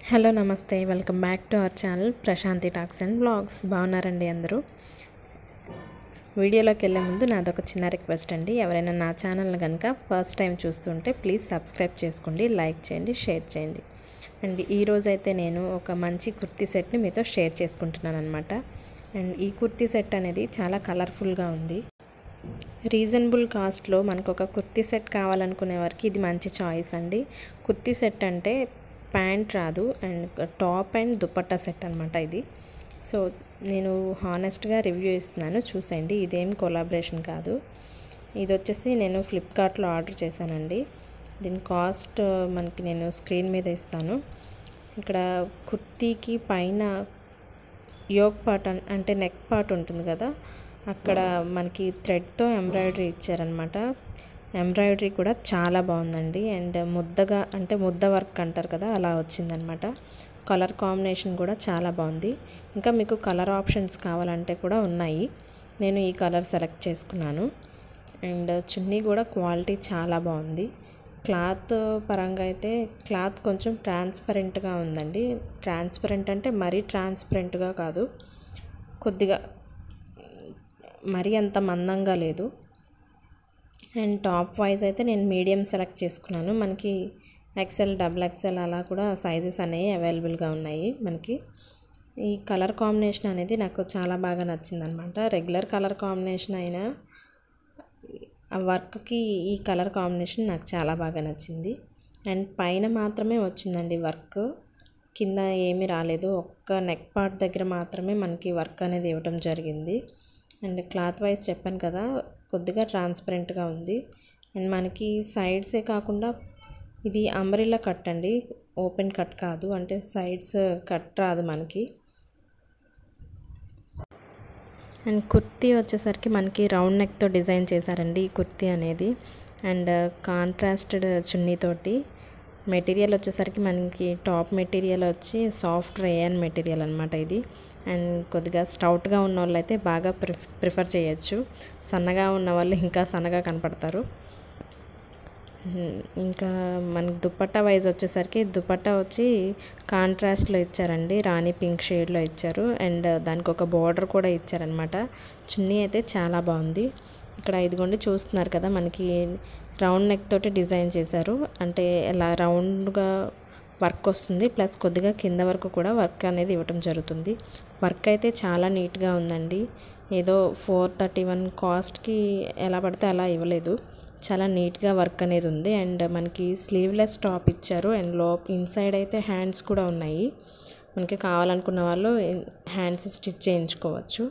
hello namaste welcome back to our channel Prashanti talks and blogs బాగున్నారండి అందరూ వీడియోలోకి వెళ్ళే ముందు నాదొక చిన్న రిక్వెస్ట్ అండి ఎవరైనా నా ఛానల్ కనుక ఫస్ట్ టైం చూస్తుంటే ప్లీజ్ సబ్స్క్రైబ్ చేసుకోండి లైక్ చేయండి షేర్ చేయండి అండ్ ఈరోజు అయితే నేను ఒక మంచి కుర్తీ సెట్ని మీతో షేర్ చేసుకుంటున్నాను అనమాట అండ్ ఈ కుర్తీ సెట్ అనేది చాలా కలర్ఫుల్గా ఉంది రీజనబుల్ కాస్ట్లో మనకు ఒక కుర్తీ సెట్ కావాలనుకునే వారికి ఇది మంచి చాయిస్ అండి కుర్తీ సెట్ అంటే ప్యాంట్ రాదు and top and dupatta set అనమాట ఇది సో నేను హానెస్ట్గా రివ్యూ ఇస్తున్నాను చూసేయండి ఇదేం కొలాబరేషన్ కాదు ఇది వచ్చేసి నేను ఫ్లిప్కార్ట్లో ఆర్డర్ చేశానండి దీని కాస్ట్ మనకి నేను స్క్రీన్ మీద ఇస్తాను ఇక్కడ కుర్తీకి పైన యోగ్ పార్ట్ అన్- అంటే నెక్ పార్ట్ ఉంటుంది కదా అక్కడ మనకి థ్రెడ్తో ఎంబ్రాయిడరీ ఇచ్చారనమాట ఎంబ్రాయిడరీ కూడా చాలా బాగుందండి అండ్ ముద్దగా అంటే ముద్ద వర్క్ అంటారు కదా అలా వచ్చిందనమాట కలర్ కాంబినేషన్ కూడా చాలా బాగుంది ఇంకా మీకు కలర్ ఆప్షన్స్ కావాలంటే కూడా ఉన్నాయి నేను ఈ కలర్ సెలెక్ట్ చేసుకున్నాను అండ్ చున్నీ కూడా క్వాలిటీ చాలా బాగుంది క్లాత్ పరంగా అయితే క్లాత్ కొంచెం ట్రాన్స్పరెంట్గా ఉందండి ట్రాన్స్పరెంట్ అంటే మరీ ట్రాన్స్పరెంట్గా కాదు కొద్దిగా మరీ అంత మందంగా లేదు అండ్ టాప్ వైజ్ అయితే నేను మీడియం సెలెక్ట్ చేసుకున్నాను మనకి ఎక్సెల్ డబుల్ ఎక్సెల్ అలా కూడా సైజెస్ అనేవి అవైలబుల్గా ఉన్నాయి మనకి ఈ కలర్ కాంబినేషన్ అనేది నాకు చాలా బాగా నచ్చింది అనమాట రెగ్యులర్ కలర్ కాంబినేషన్ అయినా ఆ వర్క్కి ఈ కలర్ కాంబినేషన్ నాకు చాలా బాగా నచ్చింది అండ్ పైన మాత్రమే వచ్చిందండి వర్క్ కింద ఏమీ రాలేదు ఒక్క నెక్ పార్ట్ దగ్గర మాత్రమే మనకి వర్క్ అనేది ఇవ్వడం జరిగింది అండ్ క్లాత్ వైజ్ చెప్పాను కదా కొద్దిగా ట్రాన్స్పరెంట్గా ఉంది అండ్ మనకి సైడ్సే కాకుండా ఇది అంబ్రిల్లా కట్ అండి ఓపెన్ కట్ కాదు అంటే సైడ్స్ కట్ రాదు మనకి అండ్ కుర్తీ వచ్చేసరికి మనకి రౌండ్ నెక్తో డిజైన్ చేశారండి ఈ కుర్తీ అనేది అండ్ కాంట్రాస్టెడ్ చున్నీతోటి మెటీరియల్ వచ్చేసరికి మనకి టాప్ మెటీరియల్ వచ్చి సాఫ్ట్ రేయన్ మెటీరియల్ అనమాట ఇది అండ్ కొద్దిగా స్టౌట్గా ఉన్న వాళ్ళు అయితే బాగా ప్రిఫ్ ప్రిఫర్ చేయొచ్చు సన్నగా ఉన్న వాళ్ళు ఇంకా సన్నగా కనపడతారు ఉమ్, ఇంకా మనకి దుపట్టా వైజ్ వచ్చేసరికి దుపట్టా వచ్చి కాంట్రాస్ట్లో ఇచ్చారండి రాణి పింక్ షేడ్లో ఇచ్చారు అండ్ దానికి ఒక బార్డర్ కూడా ఇచ్చారనమాట చున్నీ అయితే చాలా బాగుంది ఇక్కడ ఇదిగోండి చూస్తున్నారు కదా మనకి రౌండ్ నెక్ తోటి డిజైన్ చేశారు అంటే ఇలా రౌండ్గా వర్క్ వస్తుంది ప్లస్ కొద్దిగా కింద వరకు కూడా వర్క్ అనేది ఇవ్వటం జరుగుతుంది వర్క్ అయితే చాలా నీట్గా ఉందండి ఏదో ఫోర్ థర్టీ వన్ కాస్ట్కి ఎలా పడితే అలా ఇవ్వలేదు చాలా నీట్గా వర్క్ అనేది ఉంది అండ్ మనకి స్లీవ్లెస్ టాప్ ఇచ్చారు అండ్ లో ఇన్సైడ్ అయితే హ్యాండ్స్ కూడా ఉన్నాయి మనకి కావాలనుకున్న వాళ్ళు హ్యాండ్స్ స్టిచ్ చేయించుకోవచ్చు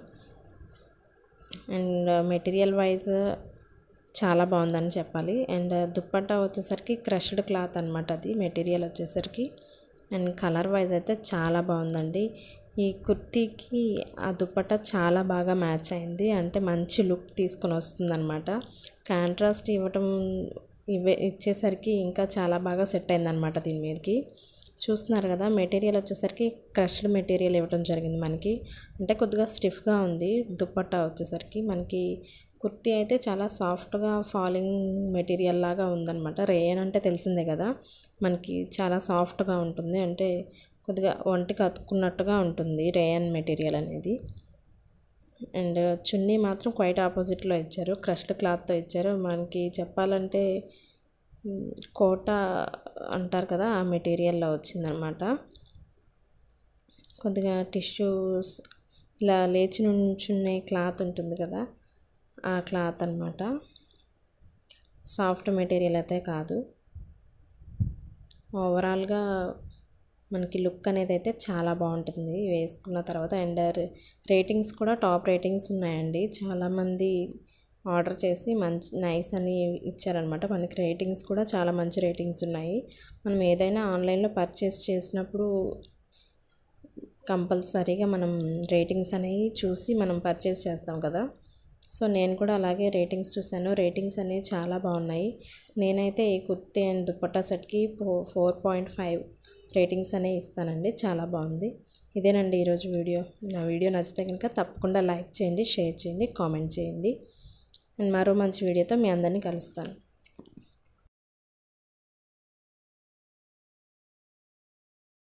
అండ్ మెటీరియల్ వైజ్ చాలా బాగుందని చెప్పాలి అండ్ దుప్పట్టా వచ్చేసరికి క్రష్డ్ క్లాత్ అనమాట అది మెటీరియల్ వచ్చేసరికి అండ్ కలర్ వైజ్ అయితే చాలా బాగుందండి ఈ కుర్తీకి ఆ దుప్పట్టా చాలా బాగా మ్యాచ్ అయింది అంటే మంచి లుక్ తీసుకొని వస్తుంది అనమాట కాంట్రాస్ట్ ఇవ్వటం ఇవే ఇచ్చేసరికి ఇంకా చాలా బాగా సెట్ అయిందనమాట దీని మీదకి చూస్తున్నారు కదా మెటీరియల్ వచ్చేసరికి క్రష్డ్ మెటీరియల్ ఇవ్వడం జరిగింది మనకి అంటే కొద్దిగా స్టిఫ్గా ఉంది దుప్పట్టా వచ్చేసరికి మనకి కుర్తీ అయితే చాలా సాఫ్ట్గా ఫాలింగ్ మెటీరియల్ లాగా ఉందన్నమాట రేయన్ అంటే తెలిసిందే కదా మనకి చాలా సాఫ్ట్గా ఉంటుంది అంటే కొద్దిగా ఒంటికి అతుక్కున్నట్టుగా ఉంటుంది రేయన్ మెటీరియల్ అనేది అండ్ చున్నీ మాత్రం క్వైట్ ఆపోజిట్లో ఇచ్చారు క్రష్డ్ క్లాత్తో ఇచ్చారు మనకి చెప్పాలంటే మ్, కోట అంటారు కదా ఆ మెటీరియల్లో వచ్చిందనమాట కొద్దిగా టిష్యూస్ ఇలా లేచి నుంచునే క్లాత్ ఉంటుంది కదా ఆ క్లాత్ అనమాట సాఫ్ట్ మెటీరియల్ అయితే కాదు ఓవరాల్గా మనకి లుక్ అనేది అయితే చాలా బాగుంటుంది వేసుకున్న తర్వాత అండ్ రేటింగ్స్ కూడా టాప్ రేటింగ్స్ ఉన్నాయండి చాలామంది ఆర్డర్ చేసి మంచి నైస్ అని ఇచ్చారనమాట మనకి రేటింగ్స్ కూడా చాలా మంచి రేటింగ్స్ ఉన్నాయి మనం ఏదైనా ఆన్లైన్లో పర్చేస్ చేసినప్పుడు కంపల్సరీగా మనం రేటింగ్స్ అనేవి చూసి మనం పర్చేస్ చేస్తాం కదా సో నేను కూడా అలాగే రేటింగ్స్ చూశాను రేటింగ్స్ అనేవి చాలా బాగున్నాయి నేనైతే ఈ కుర్తీ అండ్ దుప్పట్టా సెట్కి ఫోర్ పాయింట్ ఫైవ్ రేటింగ్స్ అనేవి ఇస్తానండి చాలా బాగుంది ఇదేనండి ఈరోజు వీడియో నా వీడియో నచ్చితే కనుక తప్పకుండా లైక్ చేయండి షేర్ చేయండి కామెంట్ చేయండి అండ్ మరో మంచి వీడియోతో మీ అందరినీ కలుస్తాను